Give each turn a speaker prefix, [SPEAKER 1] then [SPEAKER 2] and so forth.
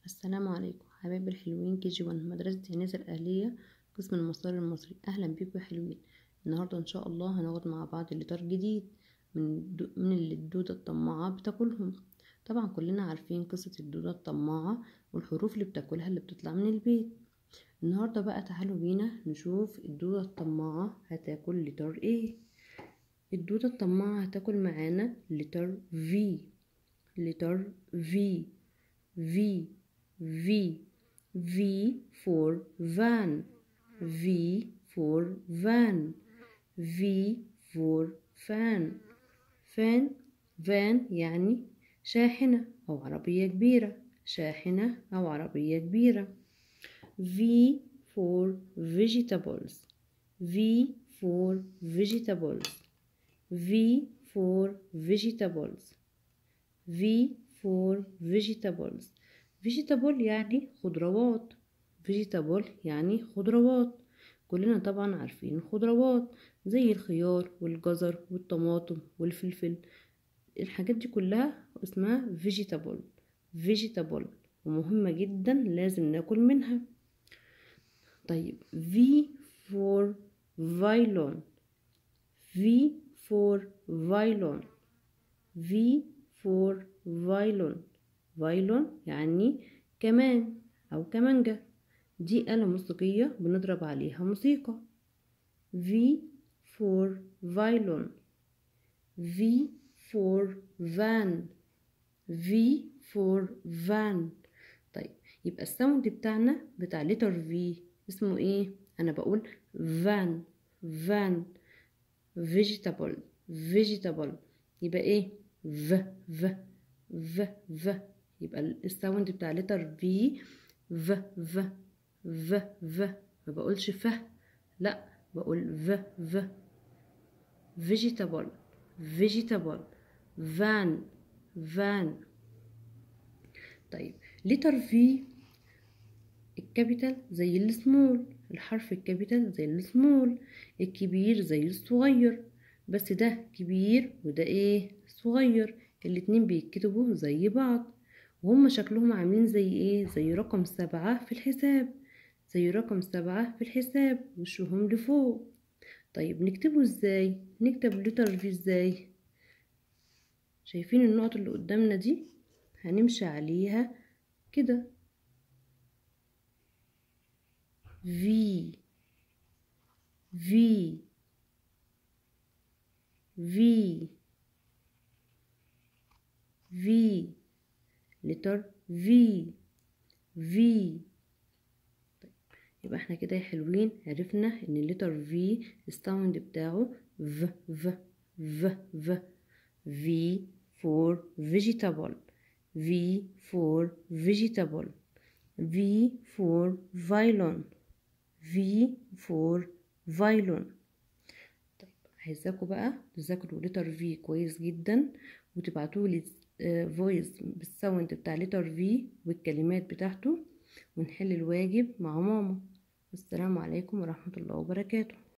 [SPEAKER 1] السلام عليكم حبايبي الحلوين كي جي 1 مدرسة عنيزة الأهلية قسم المسار المصري أهلا بيكم يا حلوين النهاردة إن شاء الله هناخد مع بعض لتر جديد من دو من اللي الدودة الطماعة بتاكلهم طبعا كلنا عارفين قصة الدودة الطماعة والحروف اللي بتاكلها اللي بتطلع من البيت النهاردة بقى تعالوا بينا نشوف الدودة الطماعة هتاكل لتر ايه الدودة الطماعة هتاكل معانا لتر في لتر في في V V for van V for van V for fan فان فان يعني شاحنة أو عربية كبيرة شاحنة أو عربية كبيرة V for vegetables V for vegetables V for vegetables V for vegetables vegetable يعني خضروات vegetable يعني خضروات كلنا طبعا عارفين الخضروات زي الخيار والجزر والطماطم والفلفل الحاجات دي كلها اسمها vegetable vegetable ومهمة جدا لازم ناكل منها طيب V for violin V for violin V for violin فايلون يعني كمان أو كمانجة دي آلة موسيقية بنضرب عليها موسيقى V for violin V for van V for van طيب يبقى الساوند بتاعنا بتاع لتر V اسمه ايه انا بقول van van vegetable vegetable يبقى ايه v v v v يبقى الساوند بتاع لتر في ف ف ف ف ما بقولش ف لا بقول ف ف vegetable vegetable van van طيب لتر في الكابيتال زي السمول الحرف الكابيتال زي السمول الكبير زي الصغير بس ده كبير وده ايه صغير الاتنين بيتكتبوا زي بعض وهم شكلهم عاملين زي ايه زي رقم سبعة في الحساب زي رقم سبعة في الحساب وشهم لفوق طيب نكتبه ازاي نكتب لتر في ازاي شايفين النقط اللي قدامنا دي هنمشي عليها كده في في في في لتر في في طيب يبقى احنا كده يا حلوين عرفنا ان اللتر في الساوند بتاعه ف ف ف ف في for vegetable V for vegetable V for violin V for violin طيب عايزاكم بقى تذاكروا لتر في كويس جدا وتبعتوا لي فويس بالساوند بتاع لتر في والكلمات بتاعته ونحل الواجب مع ماما والسلام عليكم ورحمة الله وبركاته